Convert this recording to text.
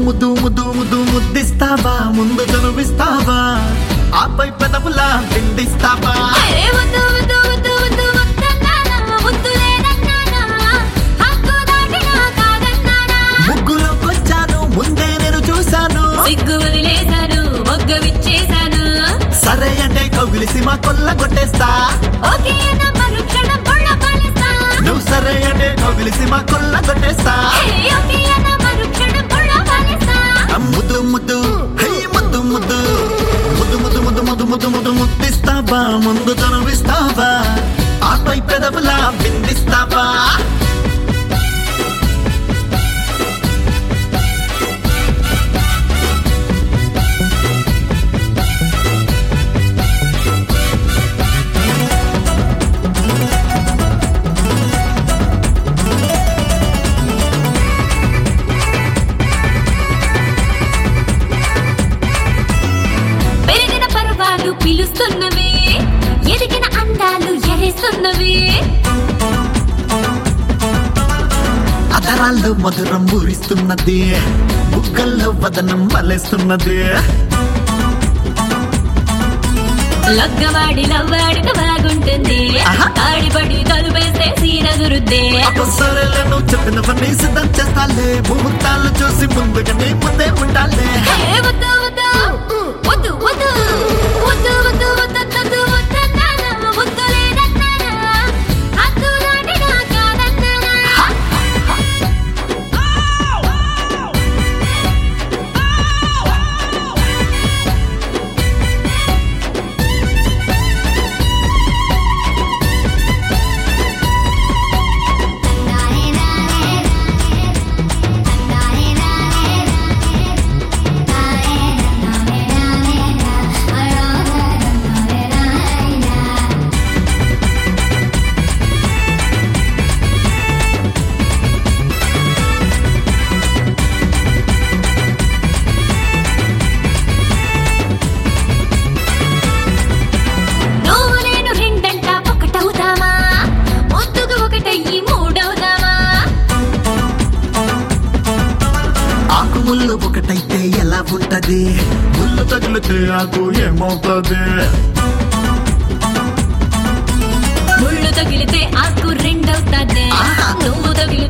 ముద్దు ముద్దు ముద్దు ముద్దిస్తావా ముందు కనువిస్తావా ఆపై పెదవులా పిండిస్తావా అరే వద్దు వద్దు వద్దు వద్దు వద్దన్నానా వద్దు లేదన్నానా హక్కు దాటినా కాదన్నానా ముగ్గులోకొచ్చాను ముందే నేను చూశాను సిగ్గు వదిలేశాను మొగ్గ విచ్చేశాను సరే అంటే కౌగిలిసి మా కొల్ల కొట్టేస్తా ఓకే అన్న మరుక్షణం బుళ్ళ పాలిస్తా నువ్వు సరే అంటే కౌగిలిసి మా కొల్ల కొట్టేస్తా హే, ఓకే అన్న మరుక్షణం బుళ్ళ పాలిస్తా ఆ ముద్దు ముద్దు హే ముద్దు ముద్దు ముద్దు ముద్దు ముద్దు ముద్దు ముద్దు ముద్దు ముద్దిస్తావా ముందు కనువిస్తావా ఆపై పెదవులా పిండిస్తావా పెరిగిన పర్వాలు పిలుస్తున్నవి ఎదిగిన అందాలు ఎరేస్తున్నవి అధరాల్లో మధురం ఊరిస్తున్నది బుగ్గల్లో వదనం వలేస్తున్నది లగ్గవాడి లవ్వాడిన బాగుంటుంది ఆహా. తాడిపడి తలుపేస్తే సీన గురుద్దే సరేలే నువ్వు చెప్పినవన్నీ సిద్ధం చేస్తాలే ముహూర్తాలు చూసి ముందుగానే ముందే ఉండాలే హే, వద్దు వద్దు వద్దు వద్దు వద్దు వద్దు వద్దొద్దు వద్దన్నానా వద్దు లేదన్నానా హద్దు దాటినా కాదన్నానా నువ్వు నేను రెండంట ఒకటవుతామా ముద్దుగా ఒకటయ్యి మూడవుదామా ఆకు ముళ్ళు ఒకటైతే ఎలా ఉంటది ముళ్ళు తగిలితే ఆకు ఏమవుతుంది ముళ్ళు తగిలితే ఆకు రెండవుతాదే ఆహా. నువ్వు తగిలి